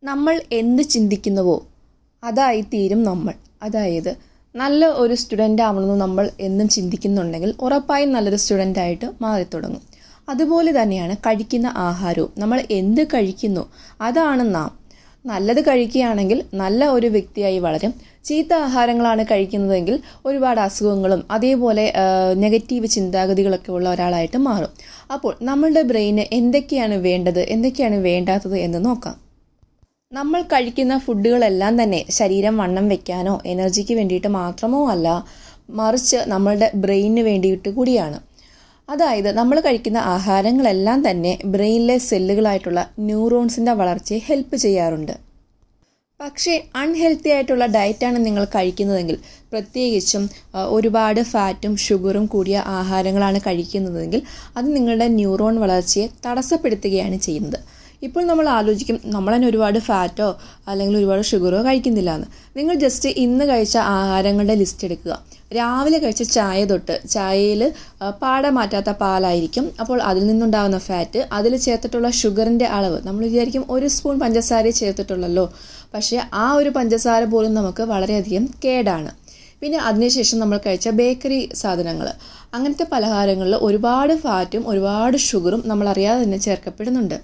നമ്മൾ എന്ത് ചിന്തിക്കുന്നുവോ അതായിത്തീരും നമ്മൾ അതായത് നല്ല ഒരു സ്റ്റുഡൻ്റ് ആവണമെന്ന് നമ്മൾ എന്നും ചിന്തിക്കുന്നുണ്ടെങ്കിൽ ഉറപ്പായും നല്ലൊരു സ്റ്റുഡൻ്റ് ആയിട്ട് മാറിത്തുടങ്ങും അതുപോലെ തന്നെയാണ് കഴിക്കുന്ന ആഹാരവും നമ്മൾ എന്ത് കഴിക്കുന്നു അതാണ് നാം നല്ലത് കഴിക്കുകയാണെങ്കിൽ നല്ല ഒരു വ്യക്തിയായി വളരും ചീത്ത ആഹാരങ്ങളാണ് കഴിക്കുന്നതെങ്കിൽ ഒരുപാട് അസുഖങ്ങളും അതേപോലെ നെഗറ്റീവ് ചിന്താഗതികളൊക്കെ ഉള്ള ഒരാളായിട്ട് മാറും അപ്പോൾ നമ്മളുടെ ബ്രെയിന് എന്തൊക്കെയാണ് വേണ്ടത് എന്തൊക്കെയാണ് വേണ്ടാത്തത് എന്ന് നോക്കാം നമ്മൾ കഴിക്കുന്ന ഫുഡുകളെല്ലാം തന്നെ ശരീരം വണ്ണം വെക്കാനോ എനർജിക്ക് വേണ്ടിയിട്ട് മാത്രമോ അല്ല മറിച്ച് നമ്മളുടെ ബ്രെയിനിന് വേണ്ടിയിട്ട് കൂടിയാണ് അതായത് നമ്മൾ കഴിക്കുന്ന ആഹാരങ്ങളെല്ലാം തന്നെ ബ്രെയിനിലെ സെല്ലുകളായിട്ടുള്ള ന്യൂറോൺസിൻ്റെ വളർച്ചയെ ഹെൽപ്പ് ചെയ്യാറുണ്ട് പക്ഷേ അൺഹെൽത്തി ആയിട്ടുള്ള ഡയറ്റാണ് നിങ്ങൾ കഴിക്കുന്നതെങ്കിൽ പ്രത്യേകിച്ചും ഒരുപാട് ഫാറ്റും ഷുഗറും കൂടിയ ആഹാരങ്ങളാണ് കഴിക്കുന്നതെങ്കിൽ അത് നിങ്ങളുടെ ന്യൂറോൺ വളർച്ചയെ തടസ്സപ്പെടുത്തുകയാണ് ചെയ്യുന്നത് ഇപ്പോൾ നമ്മൾ ആലോചിക്കും നമ്മൾ തന്നെ ഒരുപാട് ഫാറ്റോ അല്ലെങ്കിൽ ഒരുപാട് ഷുഗറോ കഴിക്കുന്നില്ല എന്ന് നിങ്ങൾ ജസ്റ്റ് ഇന്ന് കഴിച്ച ആഹാരങ്ങളുടെ ലിസ്റ്റ് എടുക്കുക രാവിലെ കഴിച്ച ചായ തൊട്ട് ചായയിൽ പാട മാറ്റാത്ത പാലായിരിക്കും അപ്പോൾ അതിൽ നിന്നുണ്ടാകുന്ന ഫാറ്റ് അതിൽ ചേർത്തിട്ടുള്ള ഷുഗറിൻ്റെ അളവ് നമ്മൾ വിചാരിക്കും ഒരു സ്പൂൺ പഞ്ചസാര ചേർത്തിട്ടുള്ളല്ലോ പക്ഷേ ആ ഒരു പഞ്ചസാര പോലും നമുക്ക് വളരെയധികം കേടാണ് പിന്നെ അതിനുശേഷം നമ്മൾ കഴിച്ച ബേക്കറി സാധനങ്ങൾ അങ്ങനത്തെ പലഹാരങ്ങളിൽ ഒരുപാട് ഫാറ്റും ഒരുപാട് ഷുഗറും നമ്മൾ അറിയാതെ തന്നെ ചേർക്കപ്പെടുന്നുണ്ട്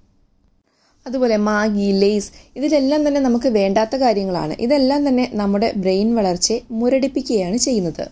അതുപോലെ മാഗി ലേസ് ഇതിലെല്ലാം തന്നെ നമുക്ക് വേണ്ടാത്ത കാര്യങ്ങളാണ് ഇതെല്ലാം തന്നെ നമ്മുടെ ബ്രെയിൻ വളർച്ചയെ മുരടിപ്പിക്കുകയാണ് ചെയ്യുന്നത്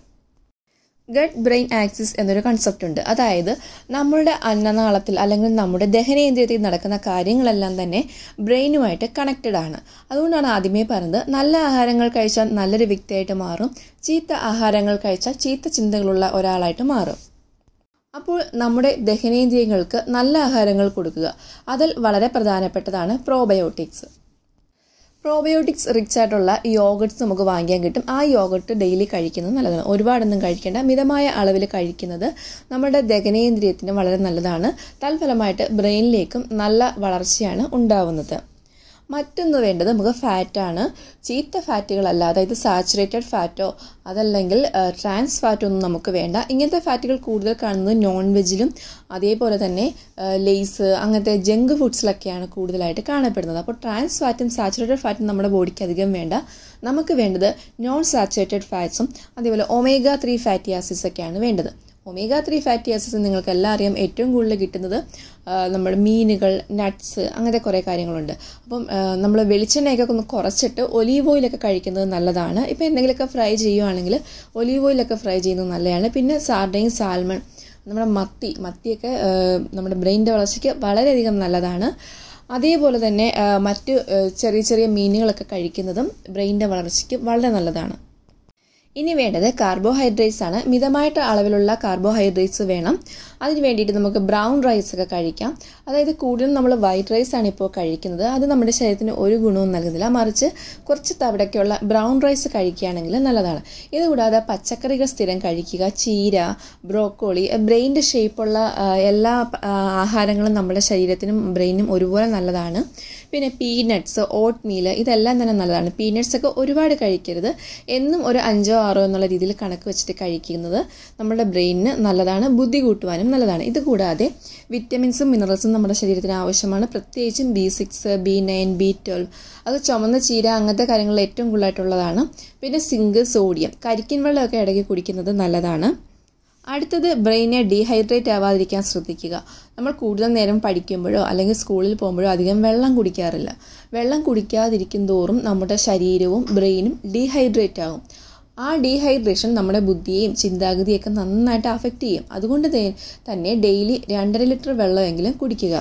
ഗട്ട് ബ്രെയിൻ ആക്സിസ് എന്നൊരു കൺസെപ്റ്റ് ഉണ്ട് അതായത് നമ്മളുടെ അന്നനാളത്തിൽ അല്ലെങ്കിൽ നമ്മുടെ ദഹനേന്ദ്രിയത്തിൽ നടക്കുന്ന കാര്യങ്ങളെല്ലാം തന്നെ ബ്രെയിനുമായിട്ട് കണക്റ്റഡ് ആണ് അതുകൊണ്ടാണ് ആദ്യമേ പറഞ്ഞത് നല്ല ആഹാരങ്ങൾ കഴിച്ചാൽ നല്ലൊരു വ്യക്തിയായിട്ട് മാറും ചീത്ത ആഹാരങ്ങൾ കഴിച്ചാൽ ചീത്ത ചിന്തകളുള്ള ഒരാളായിട്ട് മാറും അപ്പോൾ നമ്മുടെ ദഹനേന്ദ്രിയങ്ങൾക്ക് നല്ല ആഹാരങ്ങൾ കൊടുക്കുക അതിൽ വളരെ പ്രധാനപ്പെട്ടതാണ് പ്രോബയോട്ടിക്സ് പ്രോബയോട്ടിക്സ് റിച്ച് ആയിട്ടുള്ള യോഗട്ട്സ് നമുക്ക് വാങ്ങിക്കാൻ കിട്ടും ആ യോഗട്ട് ഡെയിലി കഴിക്കുന്നത് നല്ലതാണ് ഒരുപാടൊന്നും കഴിക്കേണ്ട മിതമായ അളവിൽ കഴിക്കുന്നത് നമ്മുടെ ദഹനേന്ദ്രിയത്തിന് വളരെ നല്ലതാണ് തൽഫലമായിട്ട് ബ്രെയിനിലേക്കും നല്ല വളർച്ചയാണ് ഉണ്ടാവുന്നത് മറ്റൊന്ന് വേണ്ടത് നമുക്ക് ഫാറ്റാണ് ചീത്ത ഫാറ്റുകളല്ല അതായത് സാച്ചുറേറ്റഡ് ഫാറ്റോ അതല്ലെങ്കിൽ ട്രാൻസ് ഫാറ്റോ ഒന്നും നമുക്ക് വേണ്ട ഇങ്ങനത്തെ ഫാറ്റുകൾ കൂടുതൽ കാണുന്നത് നോൺ വെജിലും അതേപോലെ തന്നെ ലേസ് അങ്ങനത്തെ ജങ്ക് ഫുഡ്സിലൊക്കെയാണ് കൂടുതലായിട്ട് കാണപ്പെടുന്നത് അപ്പോൾ ട്രാൻസ് ഫാറ്റും സാച്ചുറേറ്റഡ് ഫാറ്റും നമ്മുടെ ബോഡിക്ക് അധികം വേണ്ട നമുക്ക് വേണ്ടത് നോൺ സാച്ചുറേറ്റഡ് ഫാറ്റ്സും അതേപോലെ ഒമേഗ ത്രീ ഫാറ്റി ആസിഡ്സ് ഒക്കെയാണ് വേണ്ടത് ഒമേഗ ത്രീ ഫാറ്റി ആസിഡ്സ് നിങ്ങൾക്ക് എല്ലാം അറിയാം ഏറ്റവും കൂടുതൽ കിട്ടുന്നത് നമ്മുടെ മീനുകൾ നട്ട്സ് അങ്ങനത്തെ കുറേ കാര്യങ്ങളുണ്ട് അപ്പം നമ്മൾ വെളിച്ചെണ്ണയൊക്കെ ഒന്ന് കുറച്ചിട്ട് ഒലീവ് ഓയിലൊക്കെ കഴിക്കുന്നത് നല്ലതാണ് ഇപ്പോൾ എന്തെങ്കിലുമൊക്കെ ഫ്രൈ ചെയ്യുവാണെങ്കിൽ ഒലീവ് ഓയിലൊക്കെ ഫ്രൈ ചെയ്യുന്നത് നല്ലതാണ് പിന്നെ സാർഡൈൻ സാൽമൺ നമ്മുടെ മത്തി മത്തിയൊക്കെ നമ്മുടെ ബ്രെയിനിൻ്റെ വളർച്ചയ്ക്ക് വളരെയധികം നല്ലതാണ് അതേപോലെ തന്നെ മറ്റ് ചെറിയ ചെറിയ മീനുകളൊക്കെ കഴിക്കുന്നതും ബ്രെയിനിൻ്റെ വളർച്ചയ്ക്ക് വളരെ നല്ലതാണ് ഇനി വേണ്ടത് കാർബോഹൈഡ്രേറ്റ്സ് ആണ് മിതമായിട്ട് അളവിലുള്ള കാർബോഹൈഡ്രേറ്റ്സ് വേണം അതിന് വേണ്ടിയിട്ട് നമുക്ക് ബ്രൗൺ റൈസ് ഒക്കെ കഴിക്കാം അതായത് കൂടുതലും നമ്മൾ വൈറ്റ് റൈസ് ആണ് ഇപ്പോൾ കഴിക്കുന്നത് അത് നമ്മുടെ ശരീരത്തിന് ഒരു ഗുണവും നൽകുന്നില്ല മറിച്ച് കുറച്ച് തവിടൊക്കെയുള്ള ബ്രൗൺ റൈസ് കഴിക്കുകയാണെങ്കിൽ നല്ലതാണ് ഇതുകൂടാതെ പച്ചക്കറികൾ സ്ഥിരം കഴിക്കുക ചീര ബ്രോക്കോളി ബ്രെയിൻ്റെ ഷേപ്പുള്ള എല്ലാ ആഹാരങ്ങളും നമ്മുടെ ശരീരത്തിനും ബ്രെയിനും ഒരുപോലെ നല്ലതാണ് പിന്നെ പീനട്ട്സ് ഓട്ട് മീല് ഇതെല്ലാം തന്നെ നല്ലതാണ് പീനട്ട്സ് ഒക്കെ ഒരുപാട് കഴിക്കരുത് എന്നും ഒരു അഞ്ചോ ആറോ എന്നുള്ള രീതിയിൽ കണക്ക് വെച്ചിട്ട് കഴിക്കുന്നത് നമ്മുടെ ബ്രെയിനിന് നല്ലതാണ് ബുദ്ധി കൂട്ടുവാനും നല്ലതാണ് ഇത് കൂടാതെ വിറ്റമിൻസും മിനറൽസും നമ്മുടെ ശരീരത്തിന് ആവശ്യമാണ് പ്രത്യേകിച്ചും B six B nine B twelve അത് ചുമന്ന ചീര അങ്ങനത്തെ കാര്യങ്ങളിൽ ഏറ്റവും കൂടുതലായിട്ടുള്ളതാണ് പിന്നെ സിങ്ക് സോഡിയം കരിക്കിൻ വെള്ളമൊക്കെ ഇടയ്ക്ക് കുടിക്കുന്നത് നല്ലതാണ് അടുത്തത് ബ്രെയിനെ ഡീഹൈഡ്രേറ്റ് ആവാതിരിക്കാൻ ശ്രദ്ധിക്കുക നമ്മൾ കൂടുതൽ നേരം പഠിക്കുമ്പോഴോ അല്ലെങ്കിൽ സ്കൂളിൽ പോകുമ്പോഴോ അധികം വെള്ളം കുടിക്കാറില്ല വെള്ളം കുടിക്കാതിരിക്കും തോറും നമ്മുടെ ശരീരവും ബ്രെയിനും ഡീഹൈഡ്രേറ്റ് ആകും ആ ഡീഹൈഡ്രേഷൻ നമ്മുടെ ബുദ്ധിയെയും ചിന്താഗതിയൊക്കെ നന്നായിട്ട് അഫക്റ്റ് ചെയ്യും അതുകൊണ്ട് തന്നെ ഡെയിലി രണ്ടര ലിറ്റർ വെള്ളമെങ്കിലും കുടിക്കുക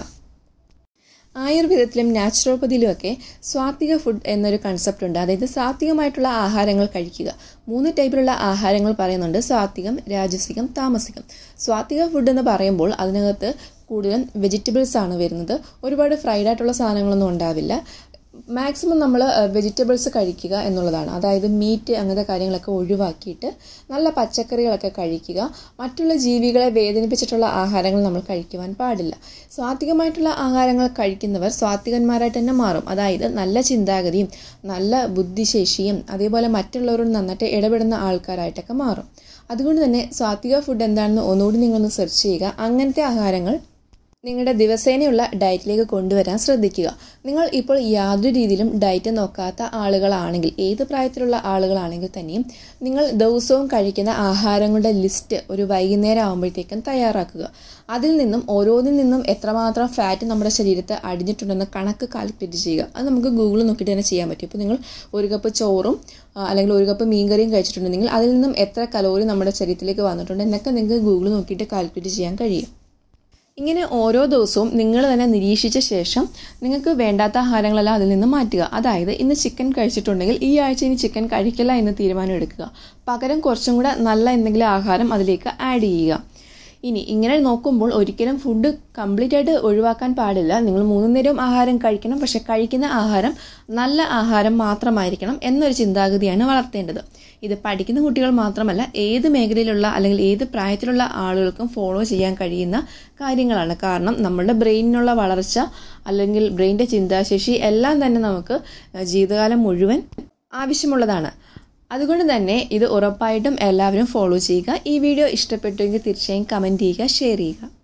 ആയുർവേദത്തിലും നാച്ചുറോപ്പതിയിലുമൊക്കെ സ്വാത്വിക ഫുഡ് എന്നൊരു കൺസെപ്റ്റ് ഉണ്ട് അതായത് സാത്വികമായിട്ടുള്ള ആഹാരങ്ങൾ കഴിക്കുക മൂന്ന് ടൈപ്പിലുള്ള ആഹാരങ്ങൾ പറയുന്നുണ്ട് സാത്വികം രാജസികം താമസികം സ്വാത്വിക ഫുഡ് എന്ന് പറയുമ്പോൾ അതിനകത്ത് കൂടുതലും വെജിറ്റബിൾസ് ആണ് വരുന്നത് ഒരുപാട് ഫ്രൈഡ് ആയിട്ടുള്ള സാധനങ്ങളൊന്നും ഉണ്ടാവില്ല മാക്സിമം നമ്മൾ വെജിറ്റബിൾസ് കഴിക്കുക എന്നുള്ളതാണ് അതായത് മീറ്റ് അങ്ങനത്തെ കാര്യങ്ങളൊക്കെ ഒഴിവാക്കിയിട്ട് നല്ല പച്ചക്കറികളൊക്കെ കഴിക്കുക മറ്റുള്ള ജീവികളെ വേദനിപ്പിച്ചിട്ടുള്ള ആഹാരങ്ങൾ നമ്മൾ കഴിക്കുവാൻ പാടില്ല സ്വാത്വികമായിട്ടുള്ള ആഹാരങ്ങൾ കഴിക്കുന്നവർ സ്വാത്വികന്മാരായിട്ട് തന്നെ മാറും അതായത് നല്ല ചിന്താഗതിയും നല്ല ബുദ്ധിശേഷിയും അതേപോലെ മറ്റുള്ളവരോട് നന്നായിട്ട് ഇടപെടുന്ന ആൾക്കാരായിട്ടൊക്കെ മാറും അതുകൊണ്ട് തന്നെ സ്വാത്വിക ഫുഡ് എന്താണെന്ന് ഒന്നുകൂടി നിങ്ങളൊന്ന് സെർച്ച് ചെയ്യുക അങ്ങനത്തെ ആഹാരങ്ങൾ നിങ്ങളുടെ ദിവസേനയുള്ള ഡയറ്റിലേക്ക് കൊണ്ടുവരാൻ ശ്രദ്ധിക്കുക നിങ്ങൾ ഇപ്പോൾ യാതൊരു രീതിയിലും ഡയറ്റ് നോക്കാത്ത ആളുകളാണെങ്കിൽ ഏത് പ്രായത്തിലുള്ള ആളുകളാണെങ്കിൽ തന്നെയും നിങ്ങൾ ദിവസവും കഴിക്കുന്ന ആഹാരങ്ങളുടെ ലിസ്റ്റ് ഒരു വൈകുന്നേരം ആകുമ്പോഴത്തേക്കും തയ്യാറാക്കുക അതിൽ നിന്നും ഓരോന്നിൽ നിന്നും എത്രമാത്രം ഫാറ്റ് നമ്മുടെ ശരീരത്ത് അടിഞ്ഞിട്ടുണ്ടെന്ന് കണക്ക് കാൽക്കുലേറ്റ് ചെയ്യുക അത് നമുക്ക് ഗൂഗിളിൽ നോക്കിയിട്ട് തന്നെ ചെയ്യാൻ പറ്റും ഇപ്പോൾ നിങ്ങൾ ഒരു കപ്പ് ചോറും അല്ലെങ്കിൽ ഒരു കപ്പ് മീൻകറിയും കഴിച്ചിട്ടുണ്ടെങ്കിൽ അതിൽ നിന്നും എത്ര കലോറി നമ്മുടെ ശരീരത്തിലേക്ക് വന്നിട്ടുണ്ട് എന്നൊക്കെ നിങ്ങൾക്ക് ഗൂഗിൾ നോക്കിയിട്ട് കാൽക്കുലേറ്റ് ചെയ്യാൻ കഴിയും ഇങ്ങനെ ഓരോ ദിവസവും നിങ്ങൾ തന്നെ നിരീക്ഷിച്ച ശേഷം നിങ്ങൾക്ക് വേണ്ടാത്ത ആഹാരങ്ങളെല്ലാം അതിൽ നിന്ന് മാറ്റുക അതായത് ഇന്ന് ചിക്കൻ കഴിച്ചിട്ടുണ്ടെങ്കിൽ ഈ ആഴ്ച ഇനി ചിക്കൻ കഴിക്കില്ല എന്ന് തീരുമാനം എടുക്കുക പകരം കുറച്ചും കൂടെ നല്ല എന്തെങ്കിലും ആഹാരം അതിലേക്ക് ആഡ് ചെയ്യുക ഇനി ഇങ്ങനെ നോക്കുമ്പോൾ ഒരിക്കലും ഫുഡ് കംപ്ലീറ്റ് ആയിട്ട് ഒഴിവാക്കാൻ പാടില്ല നിങ്ങൾ മൂന്ന് നേരവും ആഹാരം കഴിക്കണം പക്ഷെ കഴിക്കുന്ന ആഹാരം നല്ല ആഹാരം മാത്രമായിരിക്കണം എന്നൊരു ചിന്താഗതിയാണ് വളർത്തേണ്ടത് ഇത് പഠിക്കുന്ന കുട്ടികൾ മാത്രമല്ല ഏത് മേഖലയിലുള്ള അല്ലെങ്കിൽ ഏത് പ്രായത്തിലുള്ള ആളുകൾക്കും ഫോളോ ചെയ്യാൻ കഴിയുന്ന കാര്യങ്ങളാണ് കാരണം നമ്മുടെ ബ്രെയിനിനുള്ള വളർച്ച അല്ലെങ്കിൽ ബ്രെയിനിൻ്റെ ചിന്താശേഷി എല്ലാം തന്നെ നമുക്ക് ജീവിതകാലം മുഴുവൻ ആവശ്യമുള്ളതാണ് അതുകൊണ്ട് തന്നെ ഇത് ഉറപ്പായിട്ടും എല്ലാവരും ഫോളോ ചെയ്യുക ഈ വീഡിയോ ഇഷ്ടപ്പെട്ടുവെങ്കിൽ തീർച്ചയായും കമൻറ്റ് ചെയ്യുക ഷെയർ ചെയ്യുക